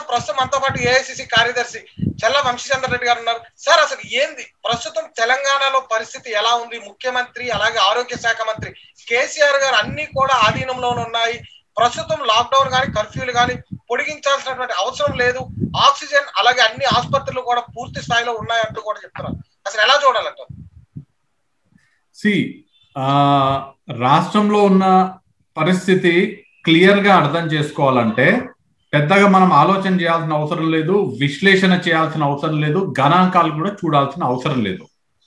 ప్రస్తుతం మనతో పాటు ఏఐసిసి కార్యదర్శి చల్ల వంశీచంద్ర రెడ్డి గారు ఉన్నారు సార్ అసలు ఏంది ప్రస్తుతం తెలంగాణలో పరిస్థితి ఎలా ఉంది ముఖ్యమంత్రి అలాగే ఆరోగ్య శాఖ మంత్రి కేసీఆర్ గారు అన్ని కూడా ఆధీనంలోనే ఉన్నాయి ప్రస్తుతం లాక్డౌన్ కానీ కర్ఫ్యూలు కానీ పొడిగించాల్సినటువంటి అవసరం లేదు ఆక్సిజన్ అలాగే అన్ని ఆసుపత్రులు కూడా పూర్తి స్థాయిలో ఉన్నాయంటూ కూడా చెప్తున్నారు అసలు ఎలా చూడాలంటారు సి రాష్ట్రంలో ఉన్న పరిస్థితి క్లియర్ గా అర్థం చేసుకోవాలంటే పెద్దగా మనం ఆలోచన చేయాల్సిన అవసరం లేదు విశ్లేషణ చేయాల్సిన అవసరం లేదు గణాంకాలు కూడా చూడాల్సిన అవసరం లేదు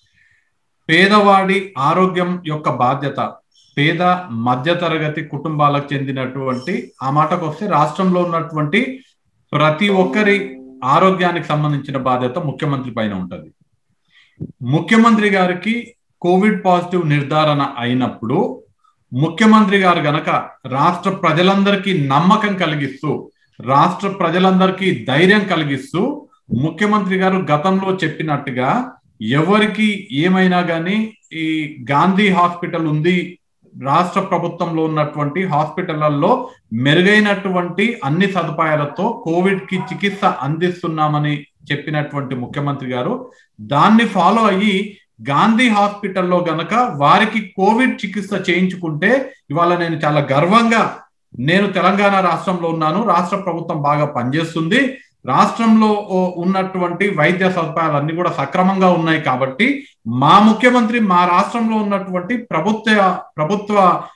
పేదవాడి ఆరోగ్యం యొక్క బాధ్యత పేద మధ్యతరగతి కుటుంబాలకు చెందినటువంటి ఆ మాటకు వస్తే రాష్ట్రంలో ఉన్నటువంటి ప్రతి ఒక్కరి ఆరోగ్యానికి సంబంధించిన బాధ్యత ముఖ్యమంత్రి పైన ఉంటుంది ముఖ్యమంత్రి గారికి కోవిడ్ పాజిటివ్ నిర్ధారణ అయినప్పుడు ముఖ్యమంత్రి గారు గనక రాష్ట్ర ప్రజలందరికీ నమ్మకం కలిగిస్తూ రాష్ట్ర ప్రజలందరికీ ధైర్యం కలిగిస్తూ ముఖ్యమంత్రి గారు గతంలో చెప్పినట్టుగా ఎవరికి ఏమైనా కానీ ఈ గాంధీ హాస్పిటల్ ఉంది రాష్ట్ర ప్రభుత్వంలో ఉన్నటువంటి హాస్పిటళ్లలో మెరుగైనటువంటి అన్ని సదుపాయాలతో కోవిడ్ కి చికిత్స అందిస్తున్నామని చెప్పినటువంటి ముఖ్యమంత్రి గారు దాన్ని ఫాలో అయ్యి గాంధీ హాస్పిటల్లో గనక వారికి కోవిడ్ చికిత్స చేయించుకుంటే ఇవాళ నేను చాలా గర్వంగా నేను తెలంగాణ రాష్ట్రంలో ఉన్నాను రాష్ట్ర ప్రభుత్వం బాగా పనిచేస్తుంది రాష్ట్రంలో ఉన్నటువంటి వైద్య సదుపాయాలన్నీ కూడా సక్రమంగా ఉన్నాయి కాబట్టి మా ముఖ్యమంత్రి మా రాష్ట్రంలో ఉన్నటువంటి ప్రభుత్వ ప్రభుత్వ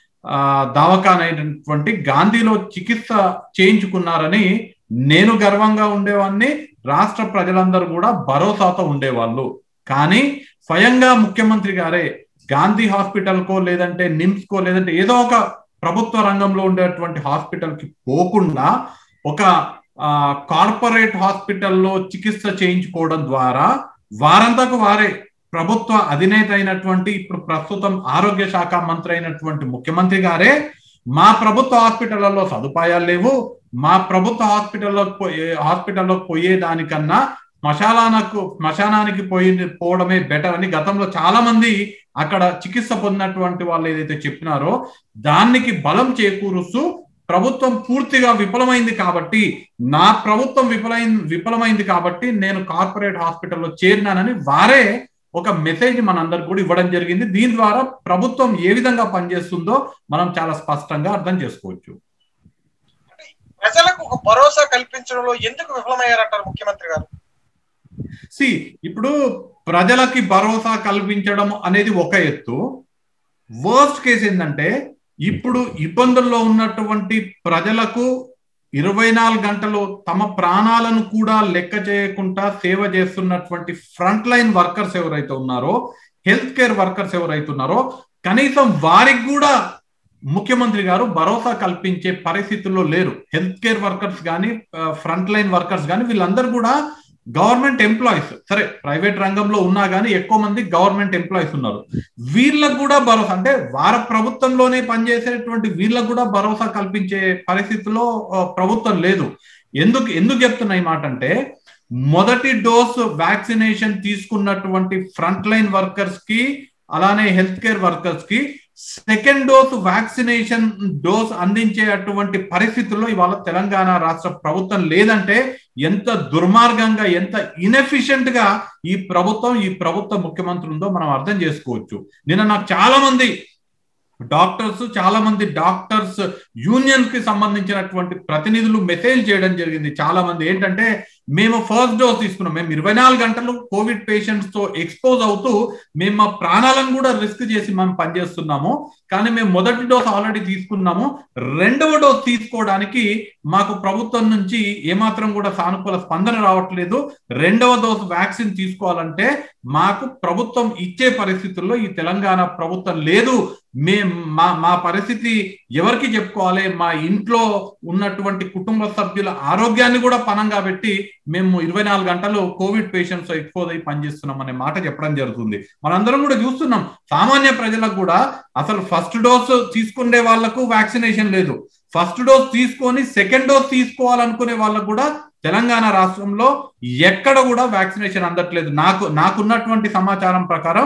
దవాఖానైనటువంటి గాంధీలో చికిత్స చేయించుకున్నారని నేను గర్వంగా ఉండేవాడిని రాష్ట్ర ప్రజలందరూ కూడా భరోసాతో ఉండేవాళ్ళు కానీ స్వయంగా ముఖ్యమంత్రి గారే గాంధీ హాస్పిటల్కో లేదంటే నిమ్స్కో లేదంటే ఏదో ఒక ప్రభుత్వ రంగంలో ఉండేటువంటి హాస్పిటల్కి పోకుండా ఒక కార్పొరేట్ హాస్పిటల్లో చికిత్స చేయించుకోవడం ద్వారా వారంతకు వారే ప్రభుత్వ అధినేత అయినటువంటి ఇప్పుడు ప్రస్తుతం ఆరోగ్య శాఖ మంత్రి అయినటువంటి ముఖ్యమంత్రి గారే మా ప్రభుత్వ హాస్పిటళ్లలో సదుపాయాలు లేవు మా ప్రభుత్వ హాస్పిటల్లో హాస్పిటల్లోకి పోయేదానికన్నా శ్మశానానికి శ్మశానానికి పోయి పోవడమే బెటర్ అని గతంలో చాలా మంది అక్కడ చికిత్స పొందినటువంటి వాళ్ళు ఏదైతే చెప్పినారో దానికి బలం చేకూరుస్తూ ప్రభుత్వం పూర్తిగా విఫలమైంది కాబట్టి నా ప్రభుత్వం విఫలైంది విఫలమైంది కాబట్టి నేను కార్పొరేట్ హాస్పిటల్లో చేరినానని వారే ఒక మెసేజ్ మనందరికి కూడా ఇవ్వడం జరిగింది దీని ద్వారా ప్రభుత్వం ఏ విధంగా పనిచేస్తుందో మనం చాలా స్పష్టంగా అర్థం చేసుకోవచ్చు ప్రజలకు ఒక భరోసా కల్పించడంలో ఎందుకు విఫలమయ్యారంటారు ముఖ్యమంత్రి గారు సి ఇప్పుడు ప్రజలకి భరోసా కల్పించడం అనేది ఒక ఎత్తు వర్స్ట్ కేసు ఏంటంటే ఇప్పుడు ఇబ్బందుల్లో ఉన్నటువంటి ప్రజలకు ఇరవై నాలుగు గంటలు తమ ప్రాణాలను కూడా లెక్క చేయకుండా సేవ చేస్తున్నటువంటి ఫ్రంట్ లైన్ వర్కర్స్ ఎవరైతే ఉన్నారో హెల్త్ కేర్ వర్కర్స్ ఎవరైతే ఉన్నారో కనీసం వారికి కూడా ముఖ్యమంత్రి గారు భరోసా కల్పించే పరిస్థితుల్లో లేరు హెల్త్ కేర్ వర్కర్స్ కానీ ఫ్రంట్ లైన్ వర్కర్స్ కానీ వీళ్ళందరూ కూడా గవర్నమెంట్ ఎంప్లాయీస్ సరే ప్రైవేట్ రంగంలో ఉన్నా కానీ ఎక్కువ మంది గవర్నమెంట్ ఎంప్లాయీస్ ఉన్నారు వీళ్ళకు కూడా భరోసా అంటే వార ప్రభుత్వంలోనే పనిచేసేటువంటి వీళ్ళకు కూడా భరోసా కల్పించే పరిస్థితిలో ప్రభుత్వం లేదు ఎందుకు ఎందుకు చెప్తున్నా ఈ మాట అంటే మొదటి డోస్ వ్యాక్సినేషన్ తీసుకున్నటువంటి ఫ్రంట్ లైన్ వర్కర్స్ కి అలానే హెల్త్ కేర్ వర్కర్స్ కి సెకండ్ డోస్ వ్యాక్సినేషన్ డోస్ అందించేటువంటి పరిస్థితుల్లో ఇవాళ తెలంగాణ రాష్ట్ర ప్రభుత్వం లేదంటే ఎంత దుర్మార్గంగా ఎంత ఇన్ఎఫిషియెంట్ గా ఈ ప్రభుత్వం ఈ ప్రభుత్వ ముఖ్యమంత్రి ఉందో మనం అర్థం చేసుకోవచ్చు నిన్న నాకు చాలా మంది డాక్టర్స్ చాలా మంది డాక్టర్స్ యూనియన్స్ కి సంబంధించినటువంటి ప్రతినిధులు మెసేజ్ చేయడం జరిగింది చాలా మంది ఏంటంటే మేము ఫస్ట్ డోస్ తీసుకున్నాం మేము ఇరవై నాలుగు గంటలు కోవిడ్ పేషెంట్స్ తో ఎక్స్పోజ్ అవుతూ మేము మా ప్రాణాలను కూడా రిస్క్ చేసి మేము పనిచేస్తున్నాము కానీ మేము మొదటి డోస్ ఆల్రెడీ తీసుకున్నాము రెండవ డోస్ తీసుకోవడానికి మాకు ప్రభుత్వం నుంచి ఏమాత్రం కూడా సానుకూల స్పందన రావట్లేదు రెండవ డోస్ వ్యాక్సిన్ తీసుకోవాలంటే మాకు ప్రభుత్వం ఇచ్చే పరిస్థితుల్లో ఈ తెలంగాణ ప్రభుత్వం లేదు మే మా మా పరిస్థితి ఎవరికి చెప్పుకోవాలి మా ఇంట్లో ఉన్నటువంటి కుటుంబ సభ్యుల ఆరోగ్యాన్ని కూడా పనంగా పెట్టి మేము ఇరవై నాలుగు గంటలు కోవిడ్ పేషెంట్స్ ఎక్స్పోజ్ అయి పనిచేస్తున్నాం అనే మాట చెప్పడం జరుగుతుంది మనందరం కూడా చూస్తున్నాం సామాన్య ప్రజలకు కూడా అసలు ఫస్ట్ డోస్ తీసుకునే వాళ్లకు వ్యాక్సినేషన్ లేదు ఫస్ట్ డోస్ తీసుకొని సెకండ్ డోస్ తీసుకోవాలనుకునే వాళ్ళకు కూడా తెలంగాణ రాష్ట్రంలో ఎక్కడ కూడా వ్యాక్సినేషన్ అందట్లేదు నాకు నాకున్నటువంటి సమాచారం ప్రకారం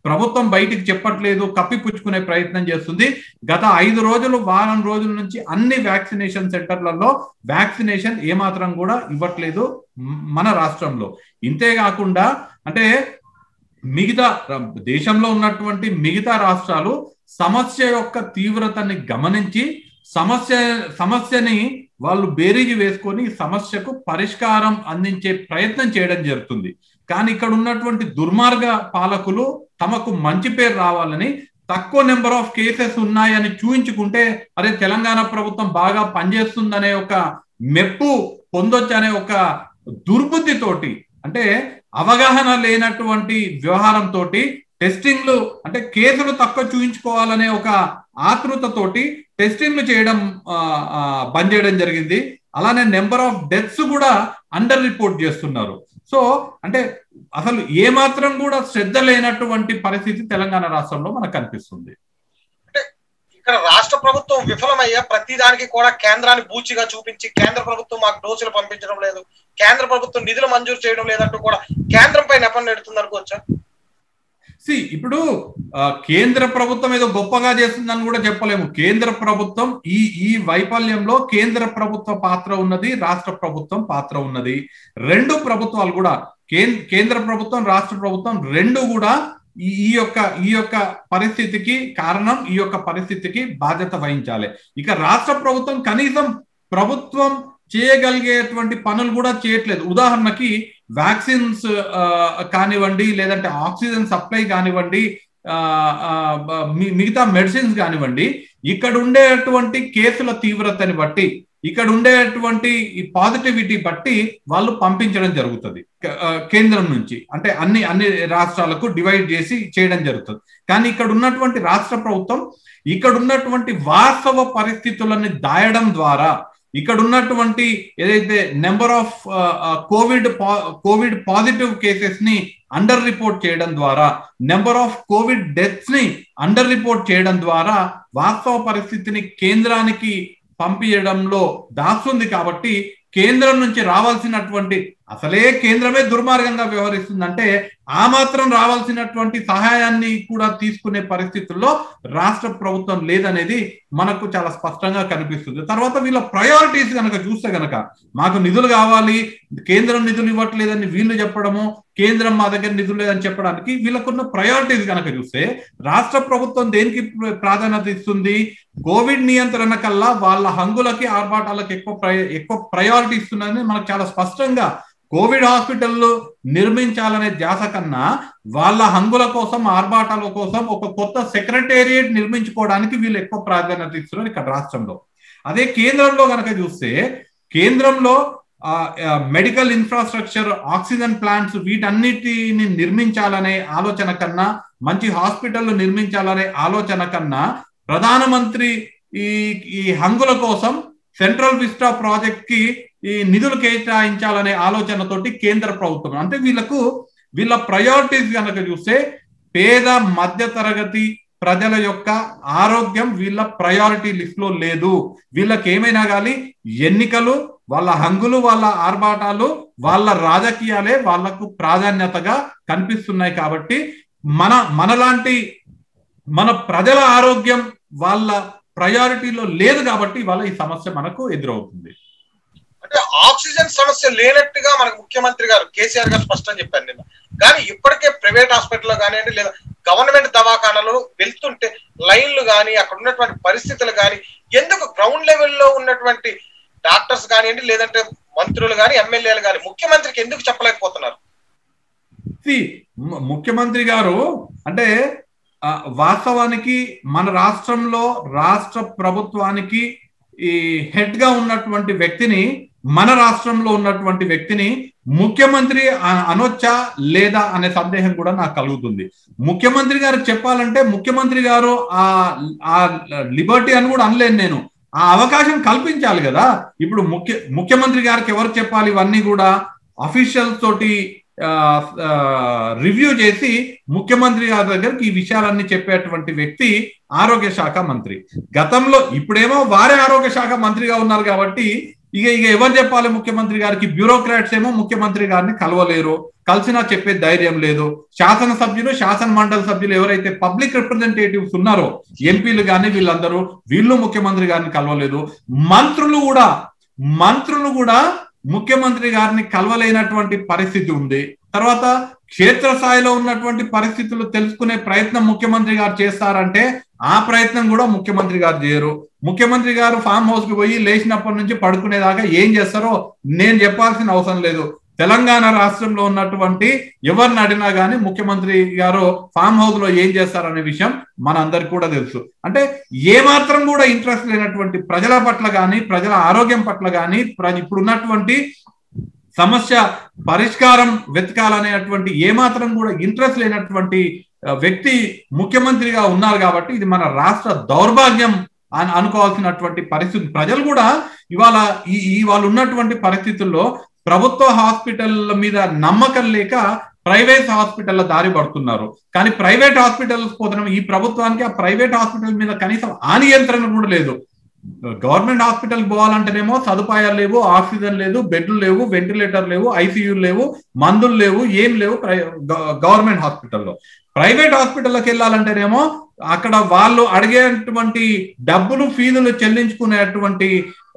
ప్రభుత్వం బయటికి చెప్పట్లేదు కప్పిపుచ్చుకునే ప్రయత్నం చేస్తుంది గత ఐదు రోజులు వారం రోజుల నుంచి అన్ని వ్యాక్సినేషన్ సెంటర్లలో వ్యాక్సినేషన్ ఏమాత్రం కూడా ఇవ్వట్లేదు మన రాష్ట్రంలో ఇంతే కాకుండా అంటే మిగతా దేశంలో ఉన్నటువంటి మిగతా రాష్ట్రాలు సమస్య యొక్క తీవ్రతని గమనించి సమస్య సమస్యని వాళ్ళు బేరీజు వేసుకొని సమస్యకు పరిష్కారం అందించే ప్రయత్నం చేయడం జరుగుతుంది కానీ ఇక్కడ ఉన్నటువంటి దుర్మార్గ పాలకులు తమకు మంచి పేరు రావాలని తక్కువ నెంబర్ ఆఫ్ కేసెస్ ఉన్నాయని చూయించుకుంటే అరే తెలంగాణ ప్రభుత్వం బాగా పనిచేస్తుందనే ఒక మెప్పు పొందొచ్చు అనే ఒక దుర్బుద్ధితోటి అంటే అవగాహన లేనటువంటి వ్యవహారంతో టెస్టింగ్లు అంటే కేసులు తక్కువ చూయించుకోవాలనే ఒక ఆతృతతోటి టెస్టింగ్లు చేయడం బంద్ చేయడం జరిగింది అలానే నెంబర్ ఆఫ్ డెత్స్ కూడా అండర్ రిపోర్ట్ చేస్తున్నారు సో అంటే అసలు ఏమాత్రం కూడా శ్రద్ధ లేనటువంటి పరిస్థితి తెలంగాణ రాష్ట్రంలో మనకు కనిపిస్తుంది ఇక్కడ రాష్ట్ర ప్రభుత్వం విఫలమయ్యా ప్రతి దానికి కూడా కేంద్రాన్ని బూచిగా చూపించి కేంద్ర ప్రభుత్వం మాకు డోసులు పంపించడం లేదు కేంద్ర ప్రభుత్వం నిధులు మంజూరు చేయడం లేదంటూ కూడా కేంద్రం పై నెపం నెడుతుంది అనుకోవచ్చా సి ఇప్పుడు కేంద్ర ప్రభుత్వం ఏదో గొప్పగా చేస్తుందని కూడా చెప్పలేము కేంద్ర ప్రభుత్వం ఈ ఈ వైఫల్యంలో కేంద్ర ప్రభుత్వ పాత్ర ఉన్నది రాష్ట్ర ప్రభుత్వం పాత్ర ఉన్నది రెండు ప్రభుత్వాలు కూడా కేంద్ర ప్రభుత్వం రాష్ట్ర ప్రభుత్వం రెండు కూడా ఈ యొక్క ఈ యొక్క పరిస్థితికి కారణం ఈ యొక్క పరిస్థితికి బాధ్యత వహించాలి ఇక రాష్ట్ర ప్రభుత్వం కనీసం ప్రభుత్వం చేయగలిగేటువంటి పనులు కూడా చేయట్లేదు ఉదాహరణకి వ్యాక్సిన్స్ కానివ్వండి లేదంటే ఆక్సిజన్ సప్లై కానివ్వండి మిగతా మెడిసిన్స్ కానివ్వండి ఇక్కడ ఉండేటువంటి కేసుల తీవ్రతని బట్టి ఇక్కడ ఉండేటువంటి పాజిటివిటీ బట్టి వాళ్ళు పంపించడం జరుగుతుంది కేంద్రం నుంచి అంటే అన్ని అన్ని రాష్ట్రాలకు డివైడ్ చేసి చేయడం జరుగుతుంది కానీ ఇక్కడ ఉన్నటువంటి రాష్ట్ర ప్రభుత్వం ఇక్కడ ఉన్నటువంటి వాస్తవ పరిస్థితులను దాయడం ద్వారా ఇక్కడ ఉన్నటువంటి ఏదైతే number of covid covid positive cases ని అండర్ రిపోర్ట్ చేయడం ద్వారా నెంబర్ ఆఫ్ కోవిడ్ డెత్స్ ని అండర్ రిపోర్ట్ చేయడం ద్వారా వాస్తవ పరిస్థితిని కేంద్రానికి పంపించడంలో దాస్తుంది కాబట్టి కేంద్రం నుంచి రావాల్సినటువంటి అసలే కేంద్రమే దుర్మార్గంగా వ్యవహరిస్తుందంటే ఆ మాత్రం రావాల్సినటువంటి సహాయాన్ని కూడా తీసుకునే పరిస్థితుల్లో రాష్ట్ర ప్రభుత్వం లేదనేది మనకు చాలా స్పష్టంగా కనిపిస్తుంది తర్వాత వీళ్ళ ప్రయారిటీస్ కనుక చూస్తే గనక మాకు నిధులు కావాలి కేంద్రం నిధులు ఇవ్వట్లేదని వీళ్ళు చెప్పడము కేంద్రం మా దగ్గర నిధులు లేదని చెప్పడానికి వీళ్ళకున్న ప్రయారిటీస్ కనుక చూస్తే రాష్ట్ర ప్రభుత్వం దేనికి ప్రాధాన్యత ఇస్తుంది కోవిడ్ నియంత్రణ కల్లా వాళ్ళ హంగులకి ఆర్భాటాలకు ఎక్కువ ఎక్కువ ప్రయారిటీ ఇస్తున్నదని మనకు చాలా స్పష్టంగా కోవిడ్ హాస్పిటల్ నిర్మించాలనే ధ్యాస కన్నా వాళ్ళ హంగుల కోసం ఆర్భాటాల కోసం ఒక కొత్త సెక్రటేరియట్ నిర్మించుకోవడానికి వీళ్ళు ఎక్కువ ప్రాధాన్యత ఇస్తున్నారు ఇక్కడ రాష్ట్రంలో అదే కేంద్రంలో కనుక చూస్తే కేంద్రంలో మెడికల్ ఇన్ఫ్రాస్ట్రక్చర్ ఆక్సిజన్ ప్లాంట్స్ వీటన్నిటిని నిర్మించాలనే ఆలోచన కన్నా మంచి హాస్పిటల్ నిర్మించాలనే ఆలోచన కన్నా ప్రధానమంత్రి ఈ ఈ హంగుల కోసం సెంట్రల్ విస్టా ప్రాజెక్ట్ కి ఈ నిధులు కేటాయించాలనే ఆలోచనతోటి కేంద్ర ప్రభుత్వం అంటే వీళ్ళకు వీళ్ళ ప్రయారిటీస్ కనుక చూస్తే పేద మధ్య తరగతి ప్రజల యొక్క ఆరోగ్యం వీళ్ళ ప్రయారిటీ లిస్ట్ లో లేదు వీళ్ళకి ఏమైనా కానీ ఎన్నికలు వాళ్ళ హంగులు వాళ్ళ ఆర్భాటాలు వాళ్ళ రాజకీయాలే వాళ్లకు ప్రాధాన్యతగా కనిపిస్తున్నాయి కాబట్టి మన మనలాంటి మన ప్రజల ఆరోగ్యం వాళ్ళ ప్రయారిటీలో లేదు కాబట్టి వాళ్ళ ఈ సమస్య మనకు ఎదురవుతుంది అంటే ఆక్సిజన్ సమస్య లేనట్టుగా మనకు ముఖ్యమంత్రి గారు కేసీఆర్ గారు స్పష్టం చెప్పారు నిన్న కానీ ఇప్పటికే ప్రైవేట్ హాస్పిటల్లో కానివ్వండి లేదా గవర్నమెంట్ దవాఖానాలో వెళ్తుంటే లైన్లు కానీ అక్కడ ఉన్నటువంటి పరిస్థితులు కానీ ఎందుకు గ్రౌండ్ లెవెల్లో ఉన్నటువంటి డాక్టర్స్ కానివ్వండి లేదంటే మంత్రులు కానీ ఎమ్మెల్యేలు కానీ ముఖ్యమంత్రికి ఎందుకు చెప్పలేకపోతున్నారు ముఖ్యమంత్రి గారు అంటే వాస్తవానికి మన రాష్ట్రంలో రాష్ట్ర ప్రభుత్వానికి ఈ హెడ్ గా ఉన్నటువంటి వ్యక్తిని మన రాష్ట్రంలో ఉన్నటువంటి వ్యక్తిని ముఖ్యమంత్రి అనొచ్చా లేదా అనే సందేహం కూడా నాకు కలుగుతుంది ముఖ్యమంత్రి గారు చెప్పాలంటే ముఖ్యమంత్రి గారు ఆ ఆ లిబర్టీ అని కూడా అనలేను నేను ఆ అవకాశం కల్పించాలి కదా ఇప్పుడు ముఖ్య ముఖ్యమంత్రి గారికి ఎవరు చెప్పాలి ఇవన్నీ కూడా అఫీషియల్స్ తోటి రివ్యూ చేసి ముఖ్యమంత్రి గారి దగ్గరికి ఈ విషయాలన్నీ చెప్పేటువంటి వ్యక్తి ఆరోగ్య శాఖ మంత్రి గతంలో ఇప్పుడేమో వారే ఆరోగ్య శాఖ మంత్రిగా ఉన్నారు కాబట్టి ఇక ఇక ఎవరు చెప్పాలి ముఖ్యమంత్రి గారికి బ్యూరోక్రాట్స్ ఏమో ముఖ్యమంత్రి గారిని కలవలేరు కలిసినా చెప్పే ధైర్యం లేదు శాసనసభ్యులు శాసన మండలి సభ్యులు ఎవరైతే పబ్లిక్ రిప్రజెంటేటివ్స్ ఉన్నారో ఎంపీలు కానీ వీళ్ళందరూ వీళ్ళు ముఖ్యమంత్రి గారిని కలవలేదు మంత్రులు కూడా మంత్రులు కూడా ముఖ్యమంత్రి గారిని కలవలేనటువంటి పరిస్థితి ఉంది తర్వాత క్షేత్రస్థాయిలో ఉన్నటువంటి పరిస్థితులు తెలుసుకునే ప్రయత్నం ముఖ్యమంత్రి గారు చేస్తారంటే ఆ ప్రయత్నం కూడా ముఖ్యమంత్రి గారు చేయరు ముఖ్యమంత్రి గారు ఫామ్ హౌస్ కి పోయి లేచినప్పటి నుంచి పడుకునేదాకా ఏం చేస్తారో నేను చెప్పాల్సిన అవసరం లేదు తెలంగాణ రాష్ట్రంలో ఉన్నటువంటి ఎవరిని అడిగినా కానీ ముఖ్యమంత్రి గారు ఫామ్ హౌస్ లో ఏం చేస్తారనే విషయం మనందరికి కూడా తెలుసు అంటే ఏ మాత్రం కూడా ఇంట్రెస్ట్ లేనటువంటి ప్రజల పట్ల కానీ ప్రజల ఆరోగ్యం పట్ల కానీ ఇప్పుడు ఉన్నటువంటి సమస్య పరిష్కారం వెతకాలనేటువంటి ఏమాత్రం కూడా ఇంట్రెస్ట్ లేనటువంటి వ్యక్తి ముఖ్యమంత్రిగా ఉన్నారు కాబట్టి ఇది మన రాష్ట్ర దౌర్భాగ్యం అని అనుకోవాల్సినటువంటి పరిస్థితి ప్రజలు కూడా ఇవాళ ఈ ఇవాళ ఉన్నటువంటి పరిస్థితుల్లో ప్రభుత్వ హాస్పిటల్ల మీద నమ్మకం లేక ప్రైవేట్ హాస్పిటల్ల దారి పడుతున్నారు కానీ ప్రైవేట్ హాస్పిటల్స్ పోతున్నాం ఈ ప్రభుత్వానికి ఆ ప్రైవేట్ హాస్పిటల్ మీద కనీసం ఆ నియంత్రణ కూడా లేదు గవర్నమెంట్ హాస్పిటల్కి పోవాలంటేనేమో సదుపాయాలు లేవు ఆక్సిజన్ లేదు బెడ్లు లేవు వెంటిలేటర్ లేవు ఐసీయూ లేవు మందులు లేవు ఏం లేవు గవర్నమెంట్ హాస్పిటల్లో ప్రైవేట్ హాస్పిటల్లోకి వెళ్ళాలంటేనేమో అక్కడ వాళ్ళు అడిగేటువంటి డబ్బులు ఫీజులు చెల్లించుకునేటువంటి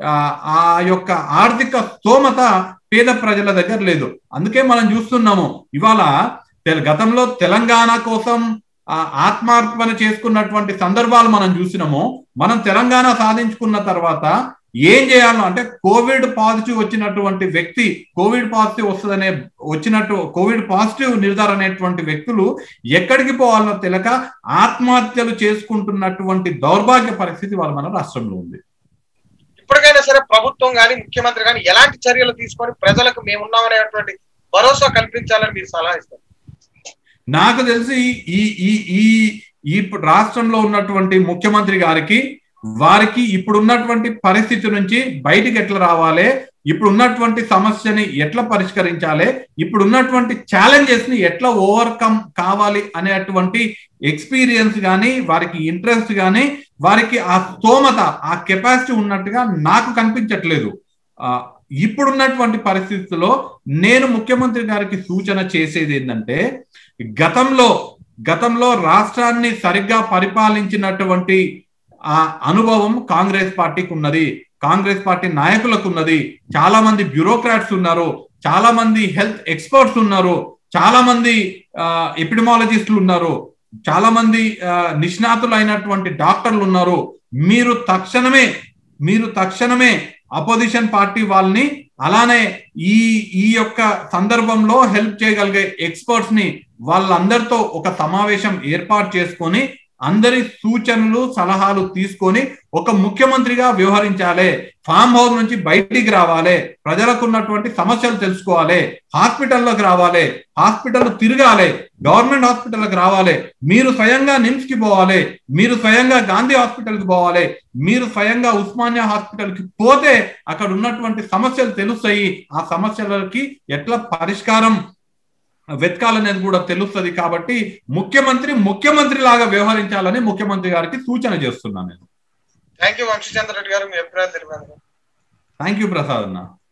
ఆ యొక్క ఆర్థిక స్తోమత పేద ప్రజల దగ్గర లేదు అందుకే మనం చూస్తున్నాము ఇవాళ గతంలో తెలంగాణ కోసం ఆత్మార్పణ చేసుకున్నటువంటి సందర్భాలు మనం చూసినాము మనం తెలంగాణ సాధించుకున్న తర్వాత ఏం చేయాలో అంటే కోవిడ్ పాజిటివ్ వచ్చినటువంటి వ్యక్తి కోవిడ్ పాజిటివ్ వస్తుందనే వచ్చినట్టు కోవిడ్ పాజిటివ్ నిర్ధారణ అనేటువంటి వ్యక్తులు ఎక్కడికి పోవాలో తెలియక ఆత్మహత్యలు చేసుకుంటున్నటువంటి దౌర్భాగ్య పరిస్థితి వాళ్ళ మన రాష్ట్రంలో ఉంది ఇప్పటికైనా సరే ప్రభుత్వం కానీ ముఖ్యమంత్రి కానీ ఎలాంటి చర్యలు తీసుకొని ప్రజలకు మేమున్నామనేటువంటి భరోసా కల్పించాలని మీరు సలహా ఇస్తారు నాకు తెలిసి ఈ ఈ ఈ ఈ రాష్ట్రంలో ఉన్నటువంటి ముఖ్యమంత్రి గారికి వారికి ఇప్పుడున్నటువంటి పరిస్థితి నుంచి బయటికి ఎట్లా రావాలి ఇప్పుడు ఉన్నటువంటి సమస్యని ఎట్లా పరిష్కరించాలి ఇప్పుడు ఉన్నటువంటి ఛాలెంజెస్ ని ఎట్లా ఓవర్కమ్ కావాలి అనేటువంటి ఎక్స్పీరియన్స్ కానీ వారికి ఇంట్రెస్ట్ కానీ వారికి ఆ స్తోమత ఆ కెపాసిటీ ఉన్నట్టుగా నాకు కనిపించట్లేదు ఇప్పుడున్నటువంటి పరిస్థితుల్లో నేను ముఖ్యమంత్రి గారికి సూచన చేసేది ఏంటంటే గతంలో గతంలో రాష్ట్రాన్ని సరిగ్గా పరిపాలించినటువంటి ఆ అనుభవం కాంగ్రెస్ పార్టీకి ఉన్నది కాంగ్రెస్ పార్టీ నాయకులకు ఉన్నది చాలా మంది బ్యూరోక్రాట్స్ ఉన్నారు చాలా మంది హెల్త్ ఎక్స్పర్ట్స్ ఉన్నారు చాలా మంది ఎపిడమాలజిస్టులు ఉన్నారు చాలా మంది నిష్ణాతులు అయినటువంటి డాక్టర్లు ఉన్నారు మీరు తక్షణమే మీరు తక్షణమే అపోజిషన్ పార్టీ వాళ్ళని అలానే ఈ ఈ యొక్క సందర్భంలో హెల్ప్ చేయగలిగే ఎక్స్పర్ట్స్ ని వాళ్ళందరితో ఒక సమావేశం ఏర్పాటు చేసుకొని అందరి సూచనలు సలహాలు తీసుకొని ఒక ముఖ్యమంత్రిగా వ్యవహరించాలి ఫామ్ హౌస్ నుంచి బయటికి రావాలి ప్రజలకు ఉన్నటువంటి సమస్యలు తెలుసుకోవాలి హాస్పిటల్లోకి రావాలి హాస్పిటల్ తిరగాలి గవర్నమెంట్ హాస్పిటల్కి రావాలి మీరు స్వయంగా నిమ్స్ కి పోవాలి మీరు స్వయంగా గాంధీ హాస్పిటల్ కి పోవాలి మీరు స్వయంగా ఉస్మానియా హాస్పిటల్ కి పోతే అక్కడ ఉన్నటువంటి సమస్యలు తెలుస్తాయి ఆ సమస్యలకి ఎట్లా పరిష్కారం వెతకాలనేది కూడా తెలుస్తుంది కాబట్టి ముఖ్యమంత్రి ముఖ్యమంత్రి లాగా వ్యవహరించాలని ముఖ్యమంత్రి గారికి సూచన చేస్తున్నాను నేను థ్యాంక్ యూ వంశీచంద్ర రెడ్డి గారు మీ అభిప్రాయాలు తెలిపారు థ్యాంక్ యూ ప్రసాద్ అన్న